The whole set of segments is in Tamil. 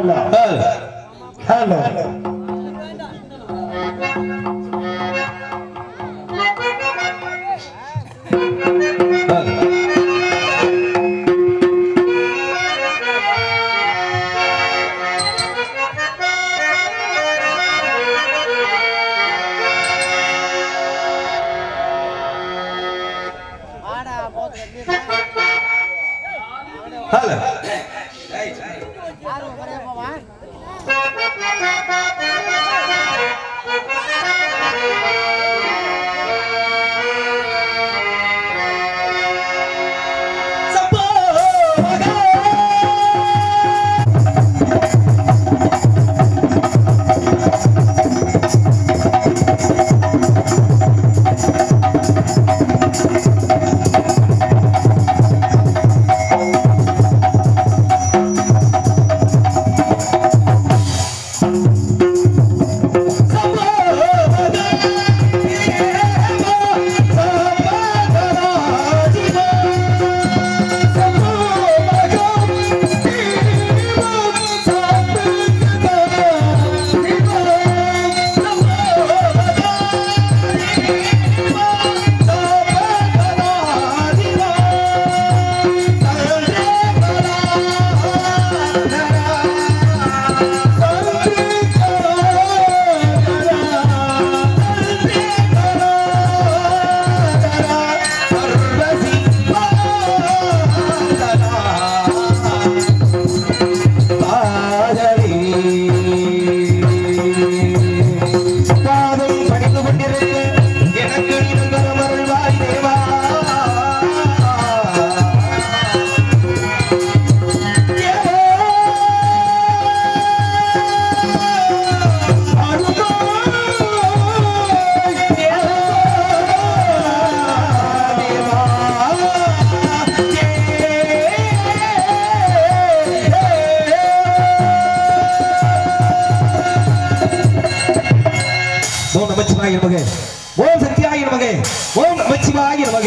ஹலோ ஹலோ ஹலோ பாதம் பணிந்து கொண்டிருக்க எனக்கு நிரந்தரம் அருள்வாய் தேவா ஓம் நமச்சிவாய நமக ஓம் சத்யாய நமக ஓம் நமச்சிவாய நமக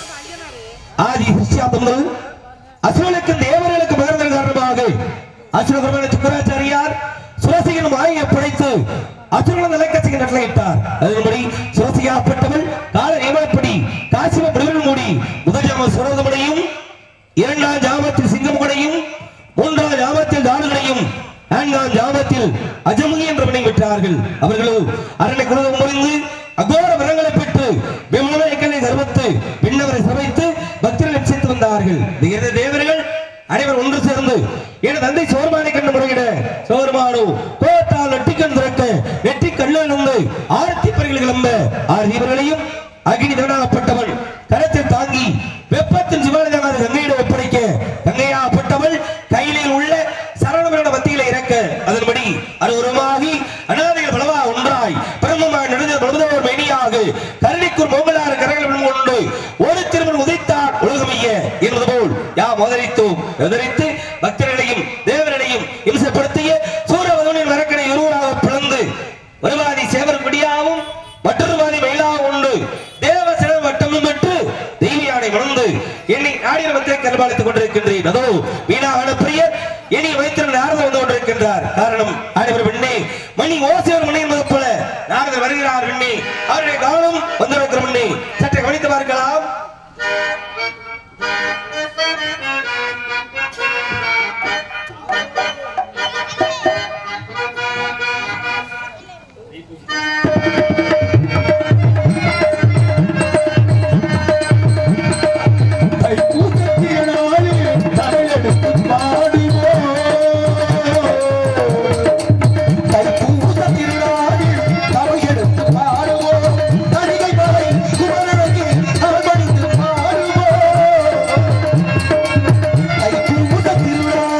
ஆதி கிறிஸ்டியாந்த முதல் அசுரனுக்கு தேவர்களுக்கு மகர்ந்தல் காரணமாக அசுரகுருமான சுக்கராச்சாரியார் சுரசியின் வாயை படைத்து அசுரன நிலைக்கட்சிக்கு நட்டளையிட்டார் அதன்படி சுரசியாப்பட்டவள் கால நியமனப்படி காசிம முடிவில் மூடி முதல் ஜாம சுரதமுடையும் இரண்டாம் ஜாமத்தில் சிங்கமுகனையும் மூன்றாம் ஜாமத்தில் தானுகளையும் நான்காம் ஜாமத்தில் அஜமுகி என்ற வினை பெற்றார்கள் அவர்களோ அரணை குருதம் முறிந்து அகோர வரங்களை பெற்று விமலமயக்கனை கர்வத்து பின்னவரை சமைத்து பக்தர்கள் நிச்சயித்து வந்தார்கள் இந்த இரண்டு தேவர்கள் அனைவர் ஒன்று சேர்ந்து என தந்தை சோர்மானை கண்டு முறையிட சோர்மானோ கோத்தால் நெட்டிக்கண் திறக்க நெற்றி கண்ணில் இருந்து ஆரத்தி பரிகள் கிளம்ப ஆறு தீவர்களையும் அக்னி தவணாகப்பட்டவள் கரத்தில் தாங்கி வெப்பத்தின் சிவாலயமாக கங்கையிடம் ஒப்படைக்க கங்கையாகப்பட்டவள் கையிலில் உள்ள சரணவரண மத்தியில இறக்க அதன்படி அருவருமாகி அனாதைகள் பலவா ஒன்றாய் பிரம்மமாய் நடந்த பிரபுதவர் மெனியாக கருணிக்குள் மோகலாறு கரங்கள் கொண்டு ஒரு திருமணம் உதைத்தார் உலகமைய என்பது போல் யாம் அவதரித்தோம் அவதரித்து பக்தர்களையும் தேவர்களையும் இம்சப்படுத்திய சூரவதனின் வரக்கனை ஒருவராக பிளந்து வருவாதி சேவர் முடியாவும் மற்றொரு வாதி மயிலாக உண்டு தேவ சிலர் வட்டமும் பெற்று தெய்வியானை மணந்து என்னை நாடிய மத்தியை கருபாலித்துக் கொண்டிருக்கின்றேன் அதோ வீணாக பிரியர் இனி வைத்திருந்த நாரதர் வந்து கொண்டிருக்கின்றார் காரணம் ஆடவர் பெண்ணே மணி ஓசியவர் மணி என்பது போல நாரதர் வருகிறார் பெண்ணே அவருடைய கவனம் வந்திருக்கிற பெண்ணே சற்றை கவனித்து பார்க்கலாம்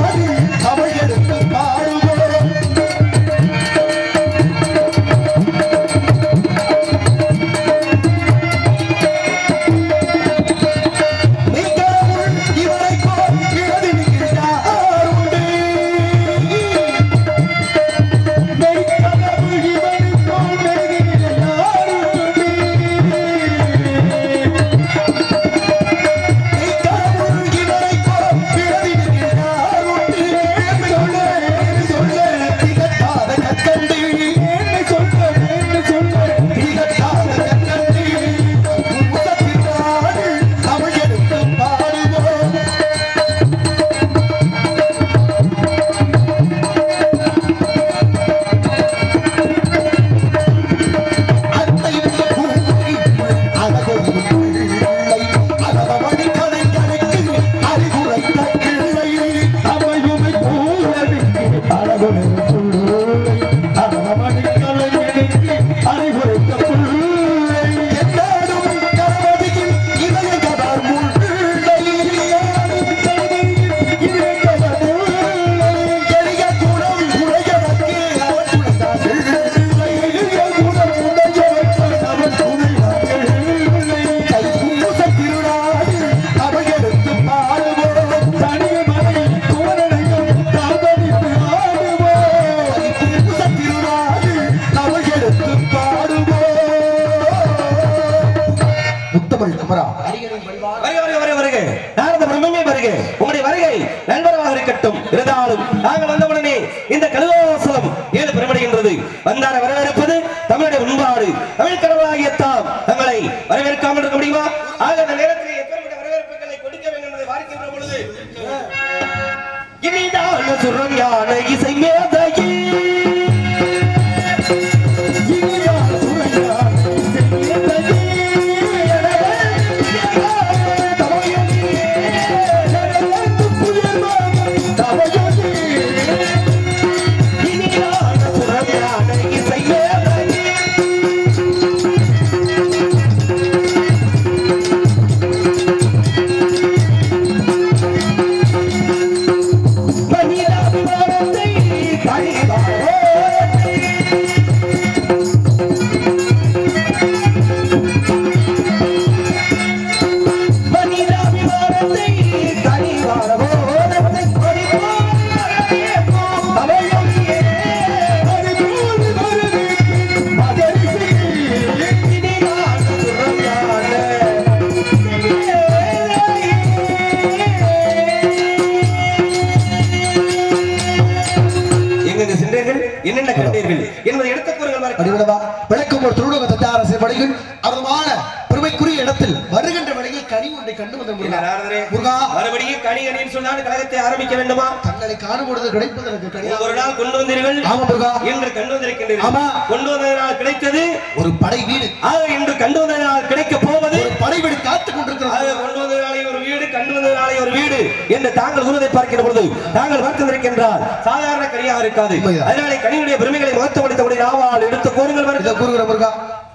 பாடுவோம் முத்தமிழ் குமரா வருக வருக வருக வருக நாரத பிரம்மே வருக உங்களுடைய வருகை நண்பராக இருக்கட்டும் இருந்தாலும் நாங்கள் வந்தவுடனே இந்த கழுவாசலம் ஏழு பெருமடைகின்றது வந்தார வரவேற்பது தமிழுடைய முன்பாடு தமிழ் கடவுளாகிய தாம் தங்களை வரவேற்காமல் இருக்க முடியுமா ஆக அந்த நேரத்தில் எப்பேற்பட்ட வரவேற்புகளை கொடுக்க வேண்டும் என்பதை வாரிக்கின்ற பொழுது இனிதான சுரம் யான இசை மேதையே இனிதான சுரம் யான இசை மேதையே மனிதாபிமானத்தை கழிவாரோ மனிதாபிமானத்தை கழிவாரோ எங்கெங்க சென்றீர்கள் என்னென்ன கண்டீர்கள் என்பதை எடுத்துக் கூறுங்கள் மறக்க- அடிவிடவா விளக்கம் ஒரு திருடக தத்தாரசு படைகள் அருமான பெருமைக்குரிய இடத்தில் வருகின்ற வழியில் கனி ஒன்றை கண்டு வந்த என்ன முருகா நாரதரே? முருகா மறுபடியும் கனி கனின்னு சொன்னால் கழகத்தை ஆரம்பிக்க வேண்டுமா தங்களை காணும் பொழுது கிடைப்பதற்கு கனி ஒரு நாள் கொண்டு வந்தீர்கள் ஆமா முருகா இன்று கண்டு வந்திருக்கின்றீர்கள் ஆமா. கொண்டு வந்ததனால் கிடைத்தது ஒரு படை வீடு ஆக இன்று கண்டு வந்ததனால் கிடைக்க போவது ஒரு படை வீடு காத்துக் கொண்டிருக்கிறது ஆக கொண்டு வந்ததனாலே ஒரு வீடு கண்டு வந்ததனாலே ஒரு வீடு என்று தாங்கள் கூறுவதை பார்க்கிற பொழுது தாங்கள் பார்த்திருக்கின்றால் சாதாரண கனியாக இருக்காது உண்மைதான். அதனாலே கனியுடைய பெருமைகளை மகத்துவப்படுத்தக்கூடிய நாவால் எடுத்து கூறுங்கள் இதை வருக. கூறுகிற முருகா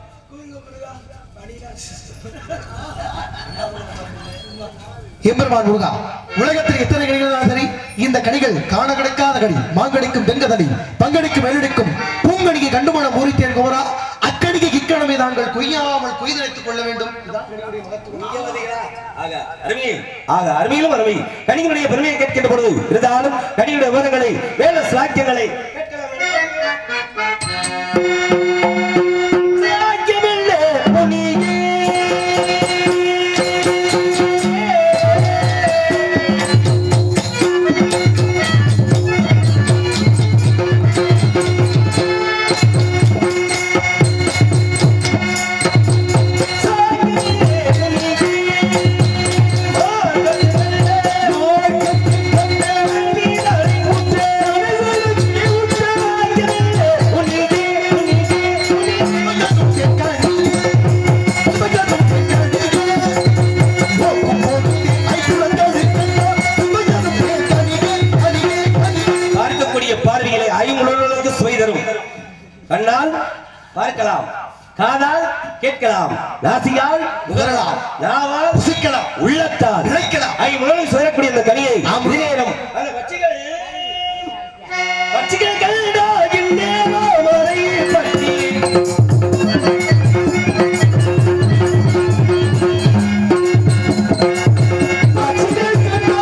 எம்பெருமான் முருகா உலகத்தில் எத்தனை கனிகள் இருந்தாலும் சரி இந்த கனிகள் காண கிடைக்காத கனி மாங்கடிக்கும் தெங்கதனி பங்கடிக்கும் மேலடிக்கும் பூங்கனிக்கு கண்டுமணம் பூரித்தேன் குமரா அக்கடிக்கு கிக்கணமே தாங்கள் கொய்யாமல் கொய்தழைத்துக் கொள்ள வேண்டும் இதுதான் கனியுடைய மகத்துவம். ஆக அருமை ஆக அருமையிலும் அருமை கனிகளுடைய பெருமையை கேட்கின்ற பொழுது இருந்தாலும் கனியுடைய விவரங்களை வேத சாக்கியங்களை சாக்கியமில்லை முனியே. பார்க்கக்கூடிய பார்வைகளை ஐம்புலர்களுக்கு சுவை தரும் கண்ணால் பார்க்கலாம் காதால் கேட்கலாம் நாசியால் நுகரலாம். நாவால் ருசிக்கலாம். உள்ளத்தால் நினைக்கலாம். ஐம்புலனும் சுயரக்கூடிய அந்த கனியை ஆம். இதே நேரம் அந்த பச்சைகள் பச்சைகள் கண்டாகின்றேனோ மலையை பற்றி பச்சைகள் கண்டோ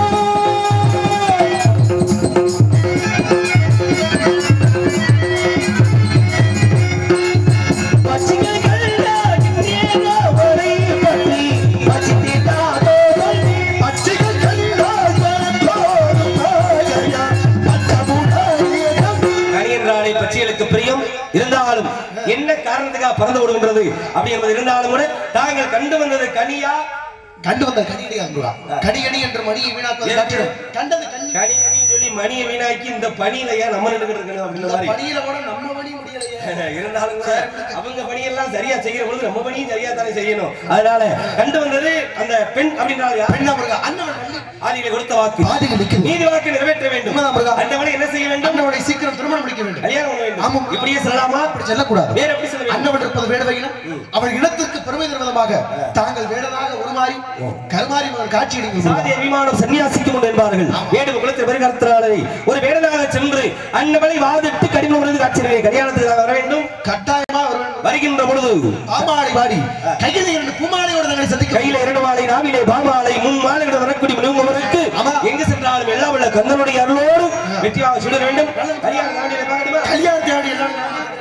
பச்சைகள் கண்டாகின்றேனோ மலையை பற்றி பச்சித்திட்டாதோ பச்சைகள் கண்டால் மனத்தோடு பாயையா, பச்சமுடாயகம். கனி என்றாலே பச்சைகளுக்கு பிரியம் இருந்தாலும் என்ன காரணத்துக்காக பறந்து விடுகின்றது அப்படி என்பது இருந்தாலும் கூட தாங்கள் கண்டு வந்தது கனியா கண்டு வந்த கனியடி அங்குவா கனி கனி என்று மணியை வீணாக்குவது ஏன்? காட்டிடும் கண்டது கண்ணி கனி கனின்னு சொல்லி மணியை வீணாக்கி இந்த பணியில ஏன் நம்ம நின்றுகிட்டு இருக்கணும் அப்படின்ற இந்த மாதிரி பணியில கூட நம்ம பணி முடியலையே இருந்தாலும் கூட அவங்க பணியெல்லாம் சரியா செய்யற பொழுது நம்ம பணியும் சரியா தானே செய்யணும் அதனால கண்டு வந்தது அந்த பெண் அப்படின்றால் யார்? பெண்ணா முருகா அண்ணன் வள்ளி ஆதியிலே கொடுத்த வாக்கு பாதிகள் நிக்குது நீதி வாக்கு நிறைவேற்ற வேண்டும் உண்மைதான் முருகா. அந்தவனை என்ன செய்ய வேண்டும் அண்ணவனை இவள் திருமணம் முடிக்க வேண்டும் கல்யாணம் பண்ண வேண்டும். ஆமாம். இப்படியே சொல்லலாமா அப்படி செல்லக்கூடாது வேற எப்படி சொல்ல வேண்டும் அன்னவன் இருப்பது வேடவையினம் அவள் இனத்திற்கு பெருமை தரும் விதமாக தாங்கள் வேடனாக உருமாறி கருமாறி அவள் காட்சி சாதி அபிமானம் சன்னியாசிக்கும் உண்டு என்பார்கள் வேடு குலத்தில் வருகிறத்தினாலே ஒரு வேடனாக சென்று அன்னவளை வாதிட்டு கடின உணர்ந்து காட்சியிலே கல்யாணத்துக்கு வர வேண்டும் கட்டாயமா வர வேண்டும் வருகின்ற பொழுது பாமாலை வாடி கையில் இரண்டு பூமாலையோடு தங்களை சந்திக்க கையில இரண்டு மாலை நாவிலே பாமாலை முன் மாலையுடன் வரக்கூடிய முழுவதற்கு ஆமா. எங்கு சென்றாலும் எல்லாம் உள்ள கந்தனுடைய அருளோடு வெற்றியாக சுட வேண்டும் கல்யாணம் நாடியிலே பார்க்கணுமா? கல்யாணத்தை ஆடி எல்லாம்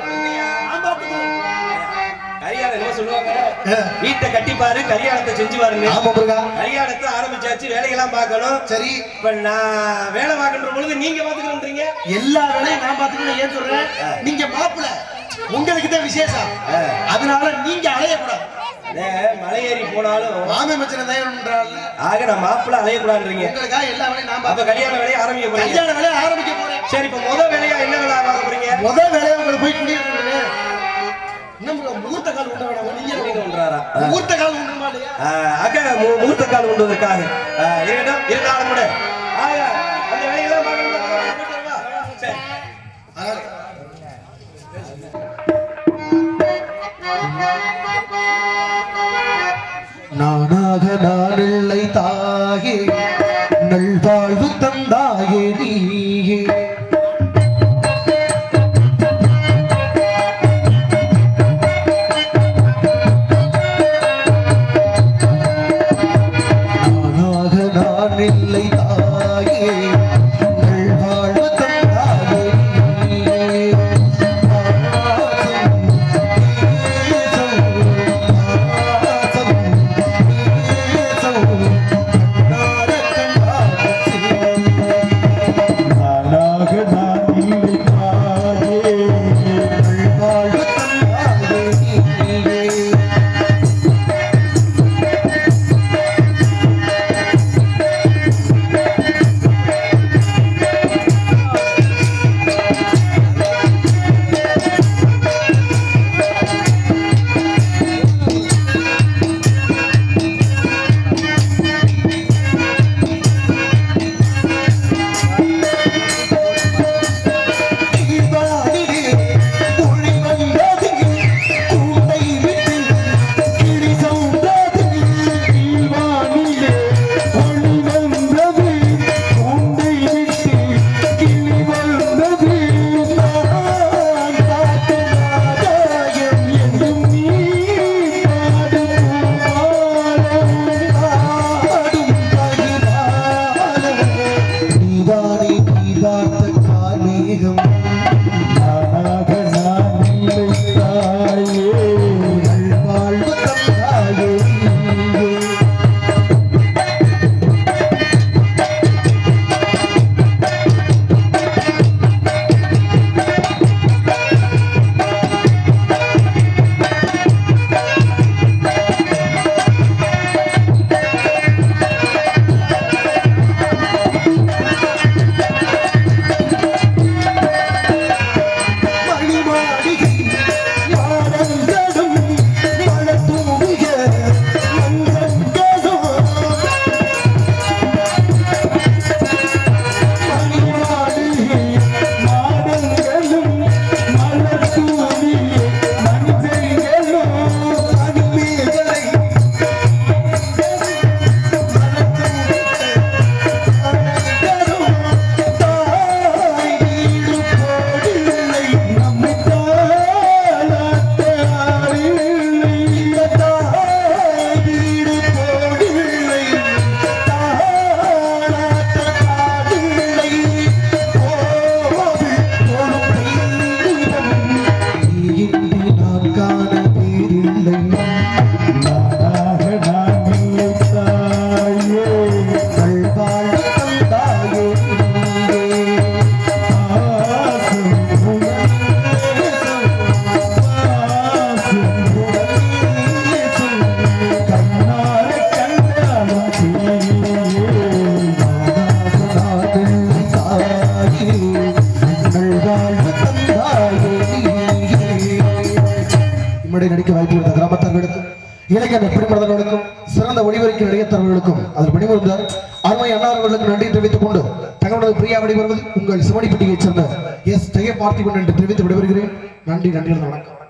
கல்யாணம் என்ன சொல்லுவாங்க வீட்டை கட்டிப்பாரு கல்யாணத்தை செஞ்சு பாருங்க ஆமா முருகா கல்யாணத்தை ஆரம்பிச்சாச்சு வேலையெல்லாம் பார்க்கணும் சரி இப்ப நான் வேலை பார்க்கின்ற பொழுது நீங்க பாத்துக்கிறீங்க எல்லா வேலையும் நான் பாத்துக்கணும் ஏன் சொல்றேன் நீங்க மாப்பிள உங்களுக்கு தான் விசேஷம் அதனால நீங்க அலையக்கூடாது மலை ஏறி போனாலும் மாமே மச்சன தயவுன்றால் ஆக நான் மாப்பிள்ள அலையக்கூடாதுன்றீங்க உங்களுக்காக எல்லா வேலையும் நான் அப்ப பார்த்து கல்யாண வேலையை ஆரம்பிக்க போறீங்க கல்யாண வேலையை ஆரம்பிக்க போறேன் சரி இப்ப முத வேலையா என்ன வேலை பார்க்க போறீங்க முத வேலையை உங்களுக்கு போய் குடியிருக்கேன் இன்னும் முகூர்த்த கால் உண்ட வேணாமா நீங்க நீங்க ஒன்றாரா முகூர்த்த கால் உண்ட மாட்டேங்க அக்கா மு- முகூர்த்த கால் கொண்டுவதற்காக ஆஹ், இருக்கட்டும் இருந்தாலும் கூட ஆக, அந்த வேலையெல்லாம் பார்க்கணும் போயிட்டு வரவா? சரி அதனால நானாக நானில்லை தாயே நல்வாழ்வு தந்தாயே நீயே நானாக நானில்லை தாயே நல்வாழ்வு தந்தாயே நீயே பாசம் தேசம் பாசம் தேசம் கண்ணார கண்ணார சிவம் நானாக நான் இல்லை தாயே. நல்வாழ்வு தந்தாயே நீயே தீபாவளியே ஒளி வந்தது கூட்டை விட்டு கிளி சௌந்தது தீவானிலே ஒளி வந்தது, கூண்டை விட்டு கிளி வந்தது. நான் காக்கும் ஆகாயம் எங்கும் நீ பாடும் பூமாலம். ஆடும் பகிராலே நீதானே நீதார்த்த காலேகம் நானாக நான் இல்லை தாயே. நல்வாழ்வு தந்தாயே நீயே மணிமாளிகை யாரங்களும் மலத்தூவிய மன்றங்களும் மணிமாளிகை மாடங்களும் மலர்தூவிய மஞ்சைகளும் மணிமேகலை தாய் வீடு போடில்லை நம்மை தாளாட்ட அறிவில்லை. தாய் வீடு போடில்லை தாளாட்ட காடில்லை கோவில் தொழும் தெய்வம் நீ இன்றி நான் காண பேரில்லை நானாக நான் இல்லை தாயே. நல்வாழ்வு தந்தாயே நீயே ஆசம் கண்ணார கண்டாலும் தீயே. இம்முடைய நடிக்க வாய்ப்பு கொடுத்த கிராமத்தார்களுக்கு இலக்கிய பிடிமடர்களுக்கும் சிறந்த ஒளிவரைக்கு நடிகத்தவர்களுக்கும் அதில் பணிபுரிந்தார் அருமை அன்னாரவர்களுக்கு நன்றி தெரிவித்துக் கொண்டு தங்களது பிரியா விடைபெறுவது உங்கள் சிவனிப்பட்டியைச் சேர்ந்த எஸ் ஜெய பார்த்திபன் என்று தெரிவித்து விடைபெறுகிறேன் நன்றி நன்றி வணக்கம்